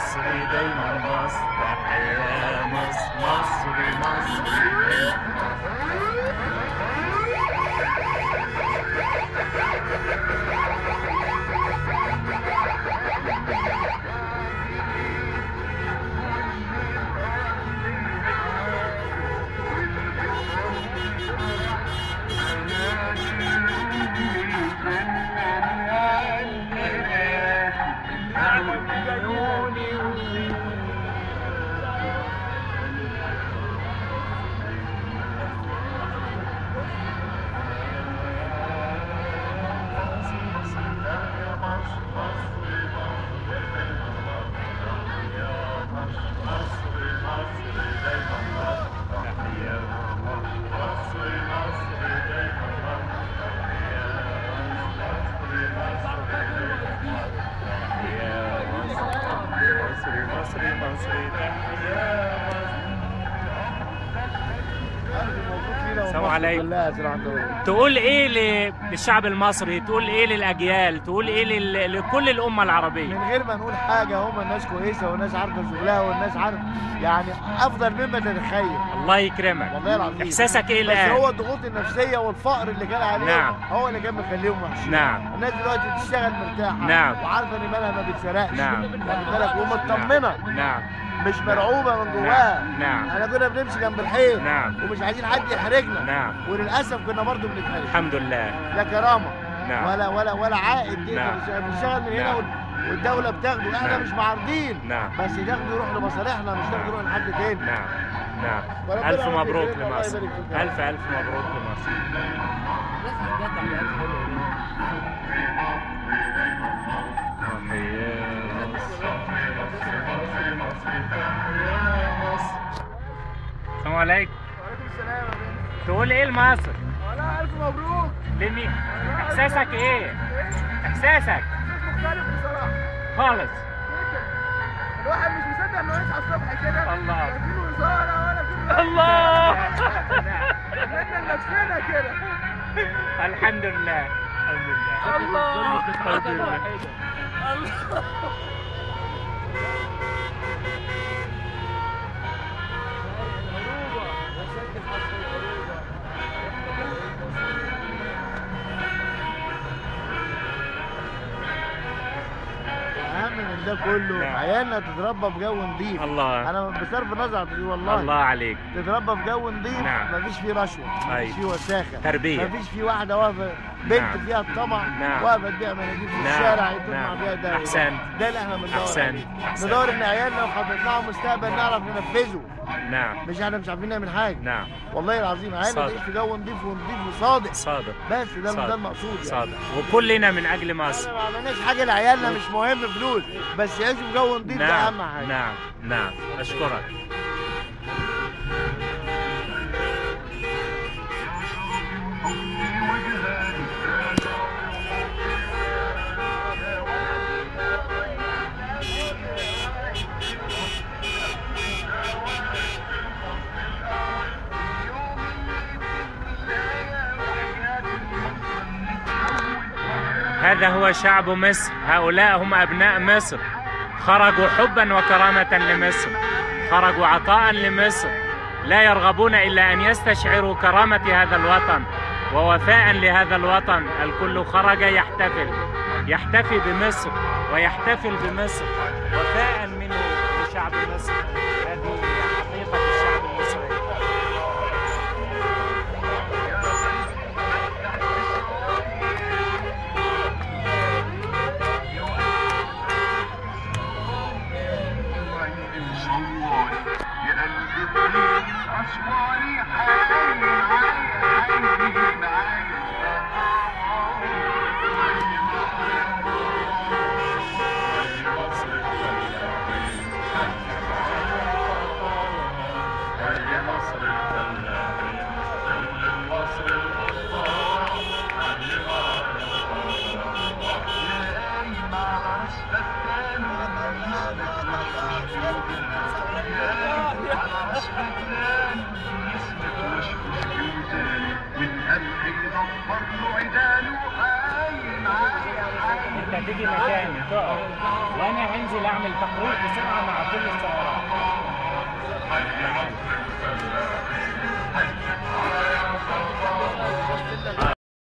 مصر دايما مصر تحيا مصر مصر مصر مصري مصري مصري تحيا السلام عليكم لا سلام عليكم تقول ايه ل- للشعب المصري تقول ايه للاجيال تقول ايه لل- لكل الامه العربيه من غير ما نقول حاجه هم الناس كويسه والناس عارفه شغلها والناس عارفه يعني افضل مما تتخيل الله يكرمك والله العظيم احساسك ايه بس الان هو الضغوط النفسيه والفقر اللي كان عليهم نعم. هو اللي كان مخليهم وحشين نعم الناس دلوقتي بتشتغل مرتاحه نعم. وعارفه ان مالها ما بيتسرقش نعم. واخد بالك ومطمنه نعم مش مرعوبه من جواها نعم احنا كنا بنمشي جنب الحيط نعم ومش عايزين حد يحرجنا نعم وللاسف كنا برضو بنتحرج الحمد لله لا كرامه نعم ولا ولا ولا عائد نعم. نقدر بنشتغل من هنا نعم. وال- والدوله بتاخده احنا نعم. مش معارضين نعم بس تاخده يروح لمصالحنا مش تاخده يروح لحد تاني نعم نعم وربنا ألف يبارك مبروك فيك، الله لمصر يبارك فيك. ألف ألف مبروك لمصر تحيا مصر. السلام عليكم وعليكم السلام يا بنت تقول ايه لمصر ولا الف مبروك لمين احساسك ايه احساسك مختلف بصراحه خالص الواحد مش مصدق انه يصحى الصبح كده الله. لا في وزاره ولا في الله عملنا لنفسنا كده الحمد لله الحمد لله الله. الحمد لله اهم من ده كله نعم. عيالنا تتربى في جو نظيف الله انا بصرف النظر عن دي والله الله عليك تتربى في جو نظيف نعم. مفيش فيه رشوه مفيش أيوة. فيه وساخه تربية. مفيش فيه واحده واقفه بنت نعم. فيها الطمع نعم. واقفه تبيع مناديل في نعم. الشارع يتم نعم. فيها ده أحسنت. ده اللي احنا بندور أحسنت. عليه أحسنت. ندور ان عيالنا لو حطينا لهم مستقبل نعرف ننفذه نعم مش احنا مش عارفين نعمل حاجه نعم والله العظيم عيالنا صادق. تعيش في جو نظيف ونظيف وصادق صادق بس ده صادق. ده المقصود يعني صادق وكلنا من اجل مصر احنا ما عملناش حاجه لعيالنا مش مهم فلوس بس يعيشوا في جو نظيف ده نعم اهم حاجه نعم نعم اشكرك هذا هو شعب مصر هؤلاء هم أبناء مصر خرجوا حبا وكرامة لمصر خرجوا عطاء لمصر لا يرغبون إلا أن يستشعروا كرامة هذا الوطن ووفاء لهذا الوطن الكل خرج يحتفل يحتفي بمصر ويحتفل بمصر وفاء منه لشعب مصر هذه حقيقة الشعب المصري انت تيجي مكاني تقف وانا هنزل انزل اعمل تقرير بسرعه مع كل السيارات